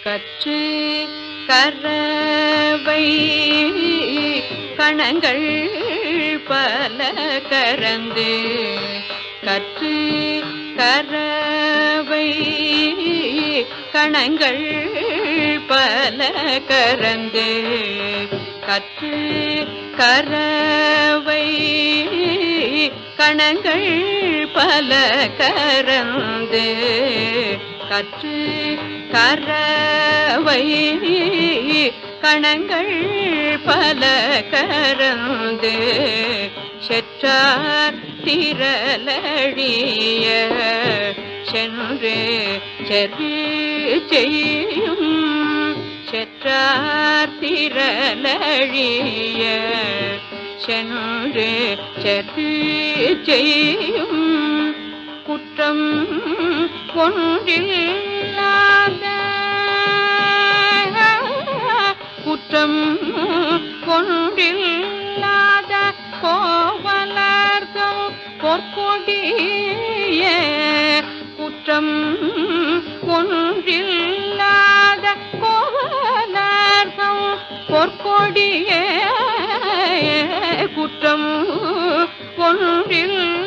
கற்று கரவை கணங்கள் பல கரந்து கற்று கரவை கணங்கள் பல கரந்து கற்று கரவை கணங்கள் பல கரந்து கற்று கரவை கணங்கள் பல கரந்து செற்றார் திரளழிய சென்று செரு செய்யும் செற்றார் திரளழிய சென்று செரு செய்யும் குற்றம் ஒன்றில்லாத குற்றம் ஒன்றில்லாத கோவலர்கள் பொற்கொடிய குற்றம் ஒன்றில்லாத கோவலர்கள் பொற்கொடிய குற்றம் ஒன்றில்